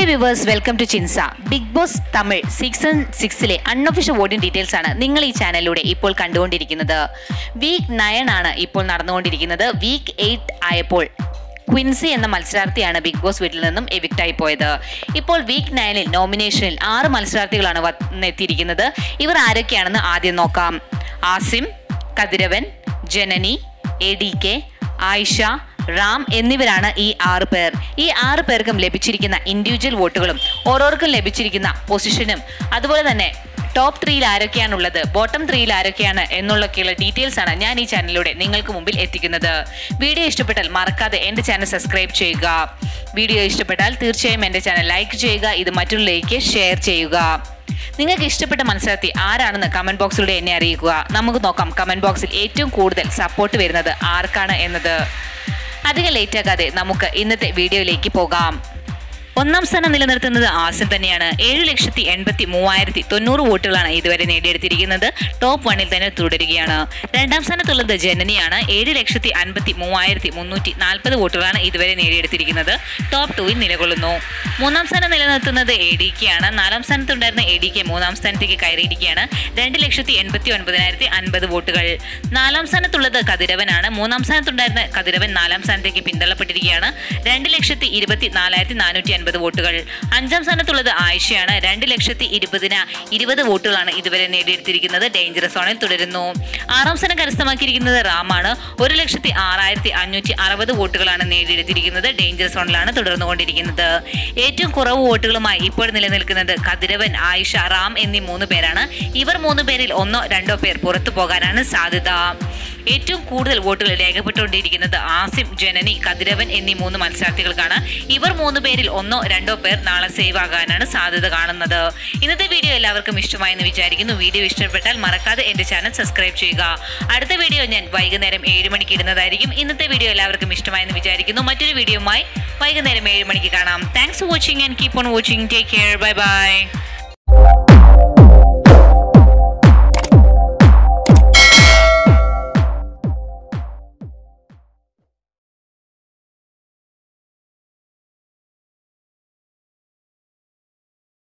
dear viewers welcome to Chinsa big boss Tamil season സിക്സിലെ unofficial voting details ആണ് നിങ്ങൾ ഈ ചാനലിലൂടെ ഇപ്പോൾ കണ്ടുകൊണ്ടിരിക്കുന്നത് വീക്ക് നയൻ ആണ് ഇപ്പോൾ നടന്നുകൊണ്ടിരിക്കുന്നത് വീക്ക് എയ്റ്റ് ആയപ്പോൾ ക്വിൻസി എന്ന മത്സരാർത്ഥിയാണ് ബിഗ് ബോസ് വീട്ടിൽ നിന്നും എവിക്റ്റ് ആയി പോയത് ഇപ്പോൾ വീക്ക് നയനിൽ നോമിനേഷനിൽ ആറ് മത്സരാർത്ഥികളാണ് വന്നെത്തിയിരിക്കുന്നത് ഇവർ ആരൊക്കെയാണെന്ന് ആദ്യം നോക്കാം Azeem Kathiravan Janani A D K Ayesha Ram എന്നിവരാണ് ഈ ആറ് പേർ ഈ ആറ് പേർക്കും ലഭിച്ചിരിക്കുന്ന ഇൻഡിവിജ്വൽ വോട്ടുകളും ഓരോർക്കും ലഭിച്ചിരിക്കുന്ന പൊസിഷനും അതുപോലെ തന്നെ ടോപ്പ് ത്രീയിൽ ആരൊക്കെയാണുള്ളത് ബോട്ടം ത്രീയിൽ ആരൊക്കെയാണ് എന്നുള്ളൊക്കെയുള്ള ഡീറ്റെയിൽസ് ആണ് ഞാൻ ഈ ചാനലിലൂടെ നിങ്ങൾക്ക് മുമ്പിൽ എത്തിക്കുന്നത് വീഡിയോ ഇഷ്ടപ്പെട്ടാൽ മറക്കാതെ എൻ്റെ ചാനൽ സബ്സ്ക്രൈബ് ചെയ്യുക വീഡിയോ ഇഷ്ടപ്പെട്ടാൽ തീർച്ചയായും എൻ്റെ ചാനൽ ലൈക്ക് ചെയ്യുക ഇത് മറ്റുള്ളവരിലേക്ക് ഷെയർ ചെയ്യുക നിങ്ങൾക്ക് ഇഷ്ടപ്പെട്ട മത്സരാർത്ഥി ആരാണെന്ന് കമന്റ് ബോക്സിലൂടെ എന്നെ അറിയിക്കുക നമുക്ക് നോക്കാം കമന്റ് ബോക്സിൽ ഏറ്റവും കൂടുതൽ സപ്പോർട്ട് വരുന്നത് ആർക്കാണ് എന്നത് അധികം ലേറ്റ് ആക്കാതെ നമുക്ക് ഇന്നത്തെ വീഡിയോയിലേക്ക് പോകാം ഒന്നാം സ്ഥാനം നിലനിർത്തുന്നത് ആസിം തന്നെയാണ് ഏഴ് ലക്ഷത്തി എൺപത്തി മൂവായിരത്തി തൊണ്ണൂറ് വോട്ടുകളാണ് ഇതുവരെ നേടിയെടുത്തിരിക്കുന്നത് ടോപ്പ് വണ്ണിൽ തന്നെ തുടരുകയാണ് രണ്ടാം സ്ഥാനത്തുള്ളത് ജനനിയാണ് ഏഴ് ലക്ഷത്തി അൻപത്തി മൂവായിരത്തി മുന്നൂറ്റി നാൽപ്പത് വോട്ടുകളാണ് ഇതുവരെ നേടിയെടുത്തിരിക്കുന്നത് ടോപ്പ് ടൂവിൽ നിലകൊള്ളുന്നു മൂന്നാം സ്ഥാനം നിലനിർത്തുന്നത് എ ഡി കെ ആണ് നാലാം സ്ഥാനത്തുണ്ടായിരുന്ന എ ഡി കെ മൂന്നാം സ്ഥാനത്തേക്ക് കയറിയിരിക്കുകയാണ് രണ്ട് ലക്ഷത്തി എൺപത്തി ഒൻപതിനായിരത്തി അൻപത് വോട്ടുകൾ നാലാം സ്ഥാനത്തുള്ളത് കതിരവനാണ് മൂന്നാം സ്ഥാനത്തുണ്ടായിരുന്ന കതിരവൻ നാലാം സ്ഥാനത്തേക്ക് പിന്തള്ളപ്പെട്ടിരിക്കുകയാണ് രണ്ട് ലക്ഷത്തി ഇരുപത്തി നാലായിരത്തി നാനൂറ്റി അൻപത് വോട്ടുകൾ അഞ്ചാം സ്ഥാനത്തുള്ളത് ആയിഷയാണ് രണ്ട് ലക്ഷത്തി ഇരുപതിന് ഇരുപത് വോട്ടുകളാണ് ഇതുവരെ നേടിയെടുത്തിരിക്കുന്നത് ഡേഞ്ചറസ് സോണിൽ തുടരുന്നു ആറാം സ്ഥാനം കരസ്ഥമാക്കിയിരിക്കുന്നത് റാമാണ് ഒരു ലക്ഷത്തി ആറായിരത്തി അഞ്ഞൂറ്റി അറുപത് വോട്ടുകളാണ് നേടിയെടുത്തിരിക്കുന്നത് ഡേഞ്ചറസ് സോണിലാണ് തുടർന്നുകൊണ്ടിരിക്കുന്നത് ഏറ്റവും കുറവ് വോട്ടുകളുമായി ഇപ്പോൾ നിലനിൽക്കുന്നത് കതിരവൻ ആയിഷ റാം എന്നീ മൂന്ന് പേരാണ് ഇവർ മൂന്ന് പേരിൽ ഒന്നോ രണ്ടോ പേർ പുറത്തു പോകാനാണ് സാധ്യത ഏറ്റവും കൂടുതൽ വോട്ടുകൾ രേഖപ്പെട്ടുകൊണ്ടിരിക്കുന്നത് ആസിം ജനനി കതിരവൻ എന്നീ മൂന്ന് മത്സരാർത്ഥികൾക്കാണ് ഇവർ മൂന്ന് പേരിൽ ഒന്നോ രണ്ടോ പേർ നാളെ സേവ് ആകാനാണ് സാധ്യത കാണുന്നത് ഇന്നത്തെ വീഡിയോ എല്ലാവർക്കും ഇഷ്ടമായെന്ന് വിചാരിക്കുന്നു വീഡിയോ ഇഷ്ടപ്പെട്ടാൽ മറക്കാതെ എൻ്റെ ചാനൽ സബ്സ്ക്രൈബ് ചെയ്യുക അടുത്ത വീഡിയോ ഞാൻ വൈകുന്നേരം ഏഴ് മണിക്ക് ഇടുന്നതായിരിക്കും ഇന്നത്തെ വീഡിയോ എല്ലാവർക്കും ഇഷ്ടമായെന്ന് വിചാരിക്കുന്നു മറ്റൊരു വീഡിയോയുമായി വൈകുന്നേരം ഏഴ് മണിക്ക് കാണാം thanks for watching and keep on watching take care bye by